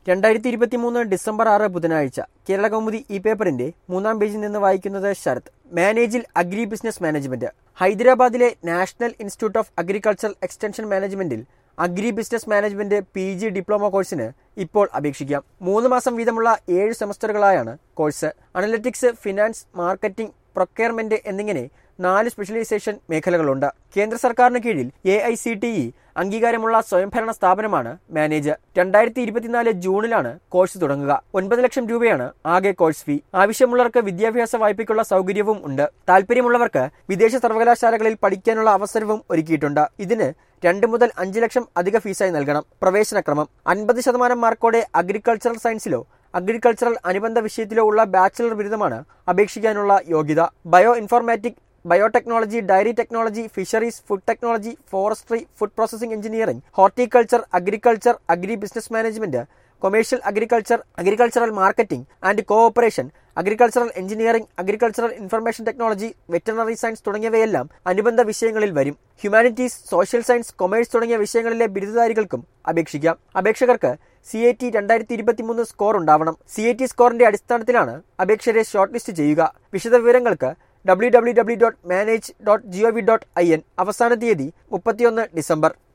രണ്ടായിരത്തി ഇരുപത്തി മൂന്ന് ഡിസംബർ ആറ് ബുധനാഴ്ച കേരള കൗമുദി ഈ പേപ്പറിന്റെ മൂന്നാം പേജിൽ നിന്ന് വായിക്കുന്നത് ശരത് മാനേജിൽ അഗ്രി ബിസിനസ് മാനേജ്മെന്റ് ഹൈദരാബാദിലെ National Institute of Agricultural Extension മാനേജ്മെന്റിൽ agri business management P G diploma കോഴ്സിന് ഇപ്പോൾ അപേക്ഷിക്കാം മൂന്ന് മാസം വീതമുള്ള ഏഴ് സെമസ്റ്ററുകളായാണ് course analytics finance marketing procurement എന്നിങ്ങനെ നാല് സ്പെഷ്യലൈസേഷൻ മേഖലകളുണ്ട് കേന്ദ്ര സർക്കാരിന് കീഴിൽ A I C T E അംഗീകാരമുള്ള സ്വയംഭരണ സ്ഥാപനമാണ് മാനേജ് രണ്ടായിരത്തി ഇരുപത്തിനാല് ജൂണിലാണ് കോഴ്സ് തുടങ്ങുക ഒൻപത് ലക്ഷം രൂപയാണ് ആകെ കോഴ്സ് ഫീ ആവശ്യമുള്ളവർക്ക് വിദ്യാഭ്യാസ വായ്പയ്ക്കുള്ള സൗകര്യവും ഉണ്ട് താല്പര്യമുള്ളവർക്ക് വിദേശ സർവകലാശാലകളിൽ പഠിക്കാനുള്ള അവസരവും ഒരുക്കിയിട്ടുണ്ട് ഇതിന് രണ്ട് മുതൽ അഞ്ച് ലക്ഷം അധിക ഫീസായി നൽകണം പ്രവേശനക്രമം അൻപത് ശതമാനം മാർക്കോടെ അഗ്രികൾച്ചറൽ സയൻസിലോ അഗ്രികൾച്ചറൽ അനുബന്ധ വിഷയത്തിലോ ഉള്ള ബാച്ചിലർ ബിരുദമാണ് അപേക്ഷിക്കാനുള്ള യോഗ്യത bio informatic biotechnology dairy technology fisheries food technology forestry food processing engineering horticulture agriculture agri business management commercial agriculture agricultural marketing and cooperation agricultural engineering agricultural information technology veterinary science തുടങ്ങിയവയെല്ലാം അനുബന്ധ വിഷയങ്ങളിൽ വരും humanities social science commerce തുടങ്ങിയ വിഷയങ്ങളിലെ ബിരുദധാരികൾക്കും അപേക്ഷിക്കാം അപേക്ഷകർക്ക് C A T രണ്ടായിരത്തി ഇരുപത്തിമൂന്ന് score ഉണ്ടാവണം സി എ ടി സ്കോറിന്റെ അടിസ്ഥാനത്തിലാണ് അപേക്ഷകരെ ഷോർട്ട് ലിസ്റ്റ് ചെയ്യുക വിശദവിവരങ്ങൾക്ക് W W W dot manage dot G O V dot I N അവസാന തീയതി മുപ്പത്തിയൊന്ന് ഡിസംബർ